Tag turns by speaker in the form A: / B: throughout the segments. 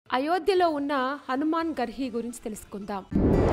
A: అయోధ్యలో ఉన్న హనుమాన్ గర్హి గురించి తెలుసుకుందాం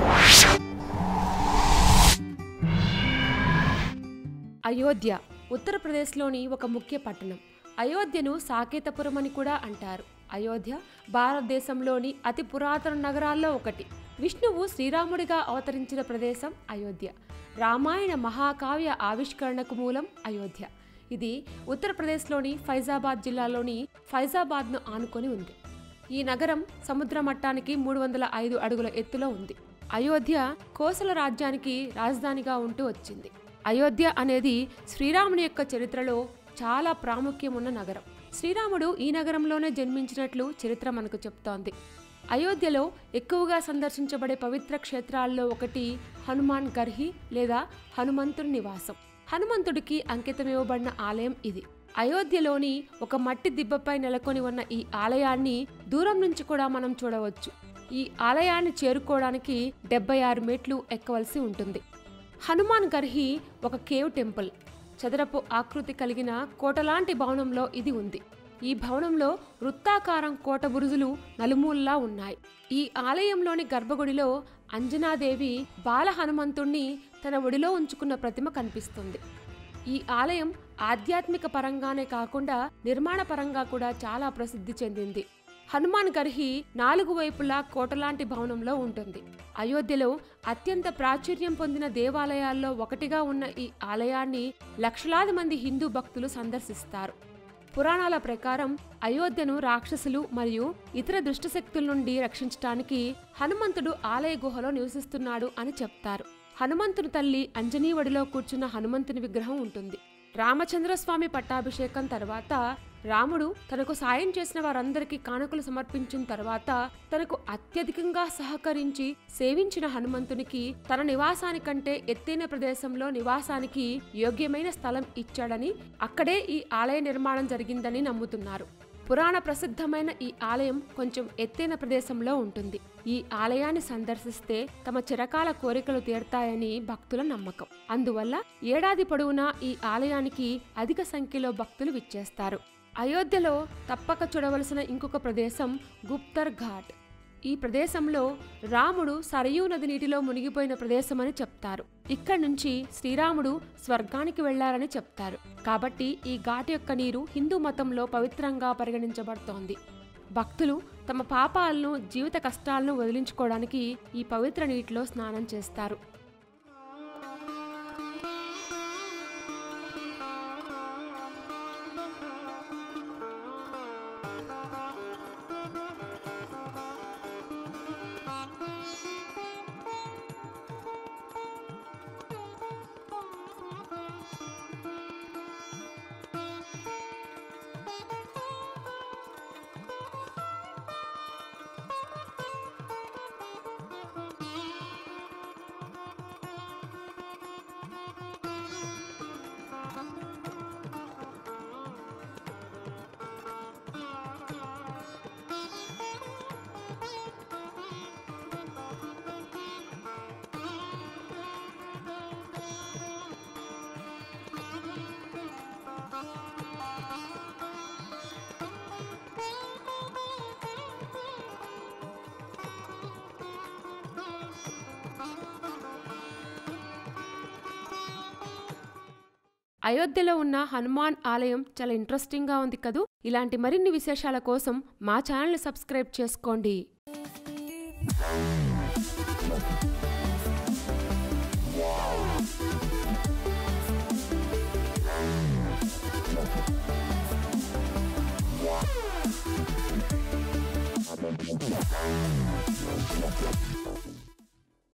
A: అయోధ్య ఉత్తరప్రదేశ్లోని ఒక ముఖ్య పట్టణం అయోధ్యను సాకేతపురం అని కూడా అంటారు అయోధ్య భారతదేశంలోని అతి పురాతన నగరాల్లో ఒకటి విష్ణువు శ్రీరాముడిగా అవతరించిన ప్రదేశం అయోధ్య రామాయణ మహాకావ్య ఆవిష్కరణకు మూలం అయోధ్య ఇది ఉత్తరప్రదేశ్లోని ఫైజాబాద్ జిల్లాలోని ఫైజాబాద్ను ఆనుకొని ఉంది ఈ నగరం సముద్ర మట్టానికి మూడు వందల ఐదు అడుగుల ఎత్తులో ఉంది అయోధ్య కోసల రాజ్యానికి రాజధానిగా ఉంటూ వచ్చింది అయోధ్య అనేది శ్రీరాముని యొక్క చరిత్రలో చాలా ప్రాముఖ్యం ఉన్న నగరం శ్రీరాముడు ఈ నగరంలోనే జన్మించినట్లు చరిత్ర మనకు చెప్తోంది అయోధ్యలో ఎక్కువగా సందర్శించబడే పవిత్ర క్షేత్రాల్లో ఒకటి హనుమాన్ గర్హి లేదా హనుమంతుడి నివాసం హనుమంతుడికి అంకితమివ్వబడిన ఆలయం ఇది అయోధ్యలోని ఒక మట్టి దిబ్బపై నెలకొని ఉన్న ఈ ఆలయాన్ని దూరం నుంచి కూడా మనం చూడవచ్చు ఈ ఆలయాన్ని చేరుకోవడానికి డెబ్బై ఆరు మెట్లు ఎక్కవలసి ఉంటుంది హనుమాన్ గర్హి ఒక కేవ్ టెంపుల్ చదరపు ఆకృతి కలిగిన కోటలాంటి భవనంలో ఇది ఉంది ఈ భవనంలో వృత్తాకారం కోట బురుజులు నలుమూలలా ఉన్నాయి ఈ ఆలయంలోని గర్భగుడిలో అంజనాదేవి బాల హనుమంతుణ్ణి తన ఒడిలో ఉంచుకున్న ప్రతిమ కనిపిస్తుంది ఈ ఆలయం ఆధ్యాత్మిక పరంగానే కాకుండా నిర్మాణ పరంగా కూడా చాలా ప్రసిద్ధి చెందింది హనుమాన్ గర్హి నాలుగు వైపులా కోటలాంటి భవనంలో ఉంటుంది అయోధ్యలో అత్యంత ప్రాచుర్యం పొందిన దేవాలయాల్లో ఒకటిగా ఉన్న ఈ ఆలయాన్ని లక్షలాది మంది హిందూ భక్తులు సందర్శిస్తారు పురాణాల ప్రకారం అయోధ్యను రాక్షసులు మరియు ఇతర దుష్టశక్తుల నుండి రక్షించటానికి హనుమంతుడు ఆలయ గుహలో నివసిస్తున్నాడు అని చెప్తారు హనుమంతుని తల్లి అంజనీ ఒడిలో కూర్చున్న హనుమంతుని విగ్రహం ఉంటుంది రామచంద్రస్వామి పట్టాభిషేకం తర్వాత రాముడు తనకు సాయం చేసిన వారందరికీ కానుకలు సమర్పించిన తర్వాత తనకు అత్యధికంగా సహకరించి సేవించిన హనుమంతునికి తన నివాసానికంటే ఎత్తైన ప్రదేశంలో నివాసానికి యోగ్యమైన స్థలం ఇచ్చాడని అక్కడే ఈ ఆలయ నిర్మాణం జరిగిందని నమ్ముతున్నారు పురాణ ప్రసిద్ధమైన ఈ ఆలయం కొంచెం ఎత్తైన ప్రదేశంలో ఉంటుంది ఈ ఆలయాన్ని సందర్శిస్తే తమ చిరకాల కోరికలు తీరతాయని భక్తుల నమ్మకం అందువల్ల ఏడాది పొడవునా ఈ ఆలయానికి అధిక సంఖ్యలో భక్తులు విచ్చేస్తారు అయోధ్యలో తప్పక చూడవలసిన ఇంకొక ప్రదేశం గుప్తర్ ఘాట్ ఈ ప్రదేశంలో రాముడు సరయూ నది నీటిలో మునిగిపోయిన ప్రదేశమని చెప్తారు ఇక్కడి నుంచి శ్రీరాముడు స్వర్గానికి వెళ్లారని చెప్తారు కాబట్టి ఈ ఘాట్ యొక్క నీరు హిందూ మతంలో పవిత్రంగా పరిగణించబడుతోంది భక్తులు తమ పాపాలను జీవిత కష్టాలను వదిలించుకోవడానికి ఈ పవిత్ర నీటిలో స్నానం చేస్తారు అయోధ్యలో ఉన్న హనుమాన్ ఆలయం చాలా ఇంట్రెస్టింగ్గా ఉంది కదూ ఇలాంటి మరిన్ని విశేషాల కోసం మా ఛానల్ని సబ్స్క్రైబ్ చేసుకోండి
B: Thank you.